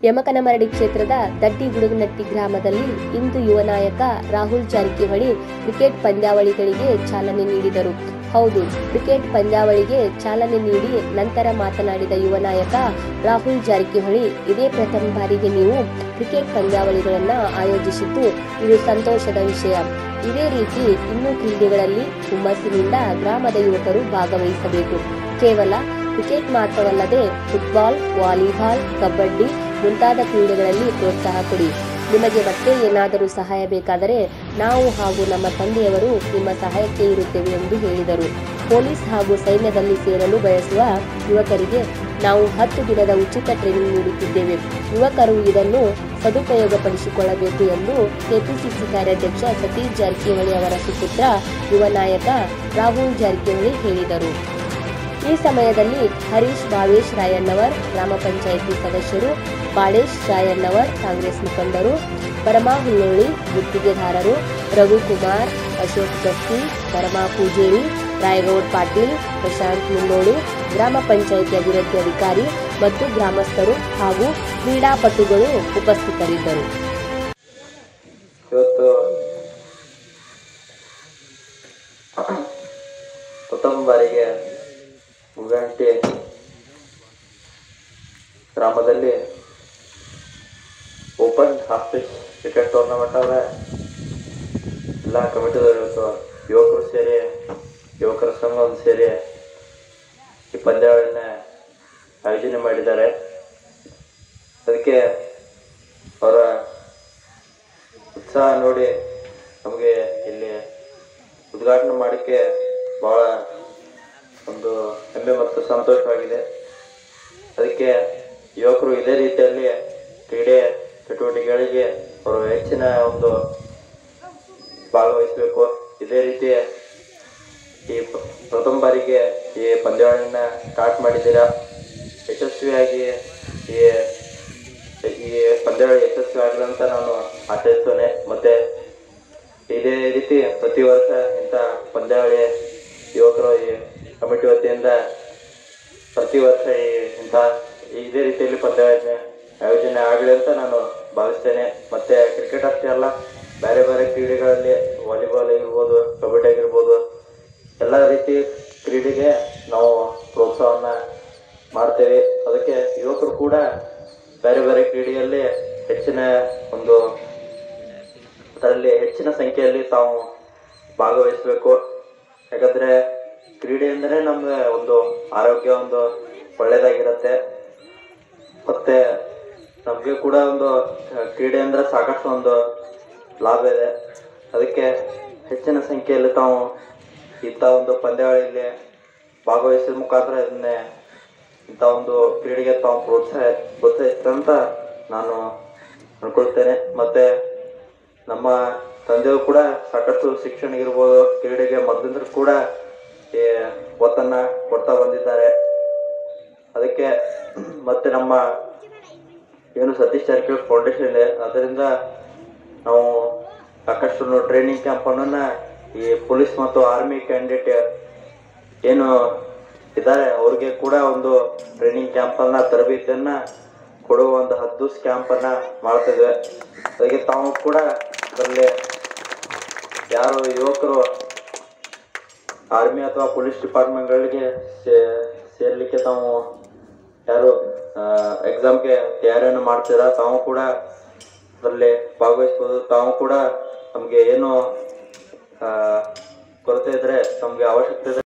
ಯಮಕನಮರಡಿ ಕ್ಷೇತ್ರದ ದಡ್ಡಿ ಗುಡುಗನಟ್ಟಿ ಗ್ರಾಮದಲ್ಲಿ ಇಂದು ಯುವ ನಾಯಕ ರಾಹುಲ್ ಜಾರಕಿಹೊಳಿ ಕ್ರಿಕೆಟ್ ಪಂದ್ಯಾವಳಿಗಳಿಗೆ ಚಾಲನೆ ನೀಡಿದರು ಹೌದು ಕ್ರಿಕೆಟ್ ಪಂದ್ಯಾವಳಿಗೆ ಚಾಲನೆ ನೀಡಿ ನಂತರ ಮಾತನಾಡಿದ ಯುವ ನಾಯಕ ರಾಹುಲ್ ಜಾರಕಿಹೊಳಿ ಇದೇ ಪ್ರಥಮ ಬಾರಿಗೆ ನೀವು ಕ್ರಿಕೆಟ್ ಪಂದ್ಯಾವಳಿಗಳನ್ನು ಆಯೋಜಿಸಿದ್ದು ಇದು ಸಂತೋಷದ ವಿಷಯ ಇದೇ ರೀತಿ ಇನ್ನೂ ಕ್ರೀಡೆಗಳಲ್ಲಿ ಹುಮ್ಮಸ್ಸಿನಿಂದ ಗ್ರಾಮದ ಯುವಕರು ಭಾಗವಹಿಸಬೇಕು ಕೇವಲ ಕ್ರಿಕೆಟ್ ಮಾತ್ರವಲ್ಲದೆ ಫುಟ್ಬಾಲ್ ವಾಲಿಬಾಲ್ ಕಬಡ್ಡಿ ಮುಂತಾದ ಕ್ರೀಡೆಗಳಲ್ಲಿ ಪ್ರೋತ್ಸಾಹ ಕೊಡಿ ನಿಮಗೆ ಮತ್ತೆ ಏನಾದರೂ ಸಹಾಯ ಬೇಕಾದರೆ ನಾವು ಹಾಗೂ ನಮ್ಮ ತಂದೆಯವರು ನಿಮ್ಮ ಸಹಾಯಕ್ಕೆ ಇರುತ್ತೇವೆ ಎಂದು ಹೇಳಿದರು ಪೊಲೀಸ್ ಹಾಗೂ ಸೈನ್ಯದಲ್ಲಿ ಸೇರಲು ಬಯಸುವ ಯುವಕರಿಗೆ ನಾವು ಹತ್ತು ದಿನದ ಉಚಿತ ಟ್ರೈನಿಂಗ್ ನೀಡುತ್ತಿದ್ದೇವೆ ಯುವಕರು ಇದನ್ನು ಸದುಪಯೋಗಪಡಿಸಿಕೊಳ್ಳಬೇಕು ಎಂದು ಕೆಪಿಸಿಸಿ ಕಾರ್ಯಾಧ್ಯಕ್ಷ ಸತೀಶ್ ಜಾರಕಿಹೊಳಿ ಅವರ ಸುಪುತ್ರ ಯುವ ನಾಯಕ ರಾಹುಲ್ ಜಾರಕಿಹೊಳಿ ಹೇಳಿದರು ಈ ಸಮಯದಲ್ಲಿ ಹರೀಶ್ ಭಾವೇಶ್ ರಾಯಣ್ಣವರ್ ಗ್ರಾಮ ಪಂಚಾಯಿತಿ ಸದಸ್ಯರು ಬಾಳೇಶ್ ರಾಯಣ್ಣವರ್ ಕಾಂಗ್ರೆಸ್ ಮುಖಂಡರು ಪರಮಾ ಹುಲ್ಲೋಳಿ ಗುತ್ತಿಗೆದಾರರು ರಘುಕುಮಾರ್ ಅಶೋಕ್ ಗಸ್ತಿ ಪರಮಾ ಪೂಜೇರಿ ರಾಯಗೌಡ್ ಪಾಟೀಲ್ ಪ್ರಶಾಂತ್ ಮುನ್ನೋಳು ಗ್ರಾಮ ಪಂಚಾಯಿತಿ ಅಭಿವೃದ್ಧಿ ಅಧಿಕಾರಿ ಮತ್ತು ಗ್ರಾಮಸ್ಥರು ಹಾಗೂ ಕ್ರೀಡಾಪಟುಗಳು ಉಪಸ್ಥಿತರಿದ್ದರು ಇವತ್ತು ಪ್ರಥಮ ಬಾರಿಗೆ ಮುಗಂಟಿ ಗ್ರಾಮದಲ್ಲಿ ಓಪನ್ ಹಾಫೀಸ್ ಕ್ರಿಕೆಟ್ ಟೂರ್ನಮೆಂಟ್ ಅವರ ಎಲ್ಲ ಕಮಿಟಿದವರು ಇವತ್ತು ಯುವಕರು ಸೇರಿ ಯುವಕರ ಸಂಘ ಒಂದು ಸೇರಿ ಈ ಪಂದ್ಯಾವಳಿನ ಆಯೋಜನೆ ಮಾಡಿದ್ದಾರೆ ಅದಕ್ಕೆ ಅವರ ಉತ್ಸಾಹ ನೋಡಿ ನಮಗೆ ಇಲ್ಲಿ ಉದ್ಘಾಟನೆ ಮಾಡೋಕ್ಕೆ ಭಾಳ ಒಂದು ಹೆಮ್ಮೆ ಮತ್ತು ಸಂತೋಷವಾಗಿದೆ ಅದಕ್ಕೆ ಯುವಕರು ಇದೇ ರೀತಿಯಲ್ಲಿ ಕ್ರೀಡೆ ಚಟುವಟಿಕೆಗಳಿಗೆ ಅವರು ಹೆಚ್ಚಿನ ಒಂದು ಭಾಗವಹಿಸಬೇಕು ಇದೇ ರೀತಿ ಈ ಪ- ಪ್ರಥಮ ಬಾರಿಗೆ ಈ ಪಂದ್ಯಾವಳಿನ ಸ್ಟಾರ್ಟ್ ಮಾಡಿದ್ದೀರಾ ಯಶಸ್ವಿಯಾಗಿ ಈ ಈ ಪಂದ್ಯಾವಳಿ ಯಶಸ್ವಿ ಆಗಲಿ ಅಂತ ನಾನು ಆಚರಿಸ್ತೇನೆ ಮತ್ತೆ ಇದೇ ರೀತಿ ಪ್ರತಿ ವರ್ಷ ಇಂಥ ಪಂದ್ಯಾವಳಿ ಯುವಕರು ಈ ಕಮಿಟಿ ವತಿಯಿಂದ ಪ್ರತಿ ವರ್ಷ ಈ ಇಂಥ ಇದೇ ರೀತಿಯಲ್ಲಿ ಪಂದ್ಯಾವಳಿ ಆಯೋಜನೆ ಆಗಲಿ ಅಂತ ನಾನು ಭಾವಿಸ್ತೇನೆ ಮತ್ತೆ ಕ್ರಿಕೆಟ್ ಅಷ್ಟೇ ಅಲ್ಲ ಬೇರೆ ಬೇರೆ ಕ್ರೀಡೆಗಳಲ್ಲಿ ವಾಲಿಬಾಲ್ ಆಗಿರ್ಬೋದು ಕಬಡ್ಡಿ ಆಗಿರ್ಬೋದು ಎಲ್ಲ ರೀತಿ ಕ್ರೀಡೆಗೆ ನಾವು ಪ್ರೋತ್ಸಾಹವನ್ನ ಮಾಡ್ತೇವೆ ಅದಕ್ಕೆ ಯುವಕರು ಕೂಡ ಬೇರೆ ಬೇರೆ ಕ್ರೀಡೆಯಲ್ಲಿ ಹೆಚ್ಚಿನ ಒಂದು ಅದರಲ್ಲಿ ಹೆಚ್ಚಿನ ಸಂಖ್ಯೆಯಲ್ಲಿ ತಾವು ಭಾಗವಹಿಸಬೇಕು ಯಾಕಂದ್ರೆ ಕ್ರೀಡೆ ಅಂದರೆ ನಮ್ಗೆ ಒಂದು ಆರೋಗ್ಯ ಒಂದು ಒಳ್ಳೇದಾಗಿರುತ್ತೆ ಮತ್ತೆ ನಮಗೆ ಕೂಡ ಒಂದು ಅಹ್, ಕ್ರೀಡೆ ಅಂದ್ರೆ ಸಾಕಷ್ಟು ಒಂದು ಲಾಭ ಇದೆ ಅದಕ್ಕೆ ಹೆಚ್ಚಿನ ಸಂಖ್ಯೆಯಲ್ಲಿ ತಾವು ಇಂಥ ಒಂದು ಪಂದ್ಯಾವಳಿಯಲ್ಲಿ ಭಾಗವಹಿಸಿದ ಮುಖಾಂತರ ಇದನ್ನೇ ಇಂಥ ಒಂದು ಕ್ರೀಡೆಗೆ ತಾವು ಪ್ರೋತ್ಸಾಹ ಪ್ರೋತ್ಸಾಹಿಸ್ತಂತ ನಾನು ಅನ್ಕೊಳ್ತೇನೆ ಮತ್ತೆ ನಮ್ಮ ತಂದೆಯವರು ಕೂಡ ಸಾಕಷ್ಟು ಶಿಕ್ಷಣ ಇರ್ಬೋದು ಕ್ರೀಡೆಗೆ ಮೊದಲಿಂದ ಕೂಡ ಈ ಒತ್ತನ್ನ ಕೊಡ್ತಾ ಬಂದಿದ್ದಾರೆ ಅದಕ್ಕೆ ಮತ್ತೆ ನಮ್ಮ ಏನು ಸತೀಶ್ ಜಾರಕಿಹೊಳಿ ಫೌಂಡೇಶನ್ ಇದೆ ಅದರಿಂದ ನಾವು ಸಾಕಷ್ಟು ಟ್ರೈನಿಂಗ್ ಕ್ಯಾಂಪನ್ನ ಈ ಪೊಲೀಸ್ ಮತ್ತು ಆರ್ಮಿ ಕ್ಯಾಂಡಿಡೇಟ್ ಏನು ಇದ್ದಾರೆ ಅವ್ರಿಗೆ ಕೂಡ ಒಂದು ಟ್ರೈನಿಂಗ್ ಕ್ಯಾಂಪನ್ನ ತರಬೇತಿಯನ್ನ ಕೊಡುವ ಒಂದು ಹತ್ತು ದಿವಸ ಕ್ಯಾಂಪನ್ನ ಮಾಡ್ತಿದ್ವಿ ಅದಕ್ಕೆ ತಾವು ಕೂಡ ಅದರಲ್ಲಿ ಯಾರು ಯುವಕರು ಆರ್ಮಿ ಅಥವಾ ಪೊಲೀಸ್ ಡಿಪಾರ್ಟ್ಮೆಂಟ್ಗಳಿಗೆ ಸೇರ್ಲಿಕ್ಕೆ ತಾವು ಯಾರು ಎಕ್ಸಾಮ್ಗೆ ತಯಾರಿಯನ್ನು ಮಾಡ್ತೀರಾ ತಾವು ಕೂಡ ಅದರಲ್ಲಿ ಭಾಗವಹಿಸ್ಬೋದು ತಾವು ಕೂಡ ನಮಗೆ ಏನು ಆ, ಕೊರತೆ ಇದ್ರೆ ತಮಗೆ ಅವಶ್ಯಕತೆ ಇದ್ರೆ